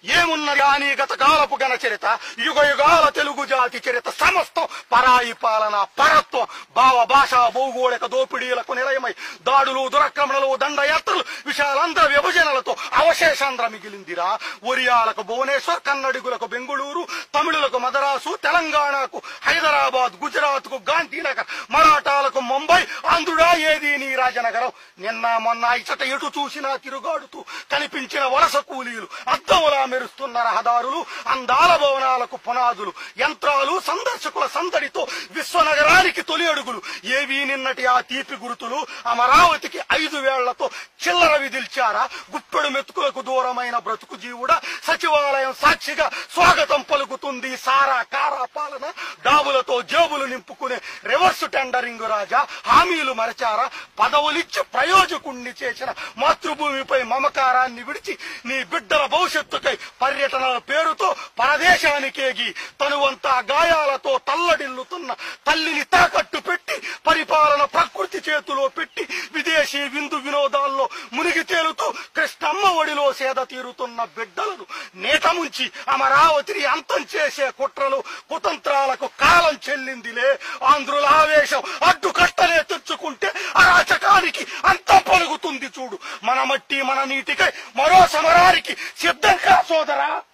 ఏమున్నది కానీ గత కాలపు గణ చరిత యుగ యుగాల తెలుగు జాతి చరిత సమస్తం పరాయి పాలన పరత్వం భావ భాషా భౌగోళిక దోపిడీలకు నిలయమై దాడులు దురక్రమణలు దండయాత్రలు విశాలాంధ్ర విభజనలతో అవశేషాంధ్ర మిగిలిందిరా ఒరియాలకు భువనేశ్వర్ కన్నడిగులకు బెంగుళూరు తమిళులకు మదరాసు తెలంగాణకు హైదరాబాద్ గుజరాత్ కు గాంధీనగర్ మరాఠాలకు ముంబై ఆంధ్రుడా ఏది నీ రాజనగరం నిన్న మొన్న ఇచట ఎటు చూసినా తిరుగాడుతూ కనిపించిన వలస కూలీలు అద్దములా మెరుస్తున్న రహదారులు అందాల భవనాలకు పునాదులు యంత్రాలు సందర్శకుల సందడితో విశ్వనగరానికి తొలి అడుగులు ఏవి నిన్నటి ఆ తీపి గుర్తులు అమరావతికి ఐదు వేళ్లతో చిల్లర విధిల్చారా గుప్పెడు మెతుకులకు దూరమైన బ్రతుకు జీవుడా సచివాలయం సాక్షిగా స్వాగతం పలుకుతుంది సారా కారా పాలన డాబులతో జేబులు నింపుకునే రివర్స్ టెండరింగ్ రాజా హామీలు మరచారా పదవులిచ్చి ప్రయోజకుణ్ణి చేసిన మాతృభూమిపై మమకారాన్ని విడిచి నీ బిడ్డల భవిష్యత్తుకై పర్యటనల పేరుతో పరదేశానికేగి తనువంతా గాయాలతో తల్లడిల్లుతున్న తల్లిని తాకట్టు పెట్టి పరిపాలన ప్రకృతి చేతిలో పెట్టి విదేశీ విందు వినోదాల్లో మునిగి తేలుతూ కృష్ణమ్మ ఒడిలో సేద తీరుతున్న బిడ్డలను నేట ముంచి అమరావతిని అంతం చేసే కుట్రలు కుతంత్రాలకు కాలం చెల్లిందిలే ఆంధ్రుల ఆవేశం అడ్డుకట్టలే తెచ్చుకుంటే అరాచకానికి అంతం పలుకుతుంది చూడు మన మట్టి మన నీటికై మరో సమరానికి సిద్ధంగా సోదరా